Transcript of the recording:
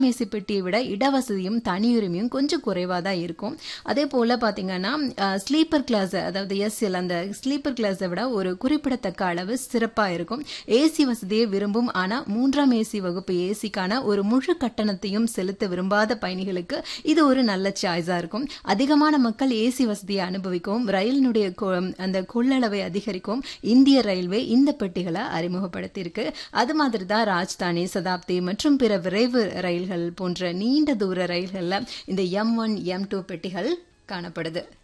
மேசி பெட்டியை விட இடவசதியும் தனியுரிமையும் கொஞ்சம் குறைவாக தான் இருக்கும் அதே போல் பார்த்தீங்கன்னா ஸ்லீப்பர் கிளாஸ் அதாவது எஸ்எல் அந்த ஸ்லீப்பர் கிளாஸை விட ஒரு குறிப்பிடத்தக்க அளவு சிறப்பாக இருக்கும் ஏசி வசதியை விரும்பும் ஆனால் மூன்றாம் ஏசி வகுப்பு ஏசிக்கான ஒரு முழு கட்டணத்தையும் செலுத்த விரும்பாத பயணிகளுக்கு இது ஒரு நல்ல சாய்ஸாக இருக்கும் அதிகமான மக்கள் ஏசி வசதியை அனுபவிக்கவும் ரயிலினுடைய கொ- அந்த கொள்ளளவை அதிகரிக்கவும் இந்திய ரயில்வே இந்த பெட்டிகளை அறிமுகப்படுத்தியிருக்கு அது மாதிரி தான் ராஜ்தானி சதாப்தி மற்றும் பிற விரைவு ரயில்கள் போன்ற நீண்ட தூர ரயில்களில் இந்த எம் ஒன் எம் டூ பெட்டிகள் காணப்படுது